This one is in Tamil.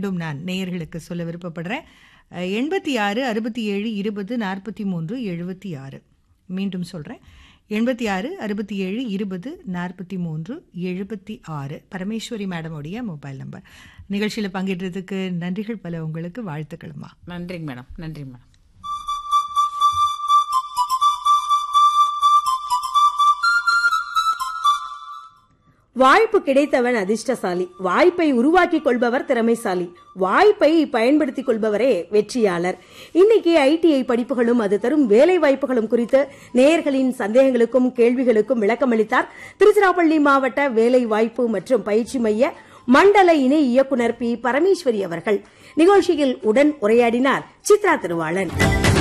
மீண்டும் நான் நேயர்களுக்கு சொல்ல விருப்பப்படுறேன் எண்பத்தி ஆறு அறுபத்தி ஏழு இருபது நாற்பத்தி மூன்று எழுபத்தி ஆறு மீண்டும் சொல்கிறேன் எண்பத்தி ஆறு அறுபத்தி ஏழு இருபது நாற்பத்தி மூன்று எழுபத்தி ஆறு பரமேஸ்வரி மேடமுடைய மொபைல் நம்பர் நிகழ்ச்சியில் பங்கேற்றதுக்கு நன்றிகள் பல உங்களுக்கு வாழ்த்துக்களுமா நன்றிங்க மேடம் நன்றி மேடம் வாய்ப்பு கிடைத்தவன் அதிர்ஷ்டசாலி வாய்ப்பை உருவாக்கிக் கொள்பவர் திறமைசாலி வாய்ப்பை பயன்படுத்திக் கொள்பவரே வெற்றியாளர் இன்னைக்கு ஐடிஐ படிப்புகளும் அது தரும் வேலை வாய்ப்புகளும் குறித்து நேயர்களின் சந்தேகங்களுக்கும் கேள்விகளுக்கும் விளக்கமளித்தார் திருச்சிராப்பள்ளி மாவட்ட வேலை வாய்ப்பு மற்றும் பயிற்சி மைய மண்டல இணை இயக்குனர் பி பரமேஸ்வரி அவர்கள் நிகழ்ச்சியில் உடன் உரையாடினார் சித்ரா திருவாளன்